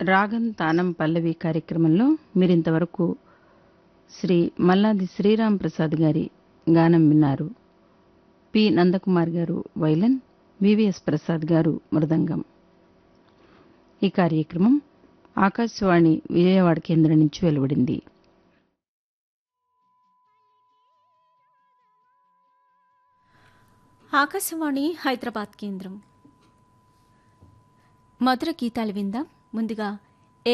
రాగం తానం పల్లవి కార్యక్రమంలో మీరింతవరకు శ్రీ మల్లాది శ్రీరామ్ ప్రసాద్ గారి గానం విన్నారు పి నందకుమార్ గారు వైలన్ వివిఎస్ ప్రసాద్ గారు మృదంగం ఈ కార్యక్రమం ఆకాశవాణి విజయవాడ కేంద్రం నుంచి వెలువడింది ఆకాశవాణి హైదరాబాద్ కేంద్రం మధుర గీతాలు విందాం ముందుగా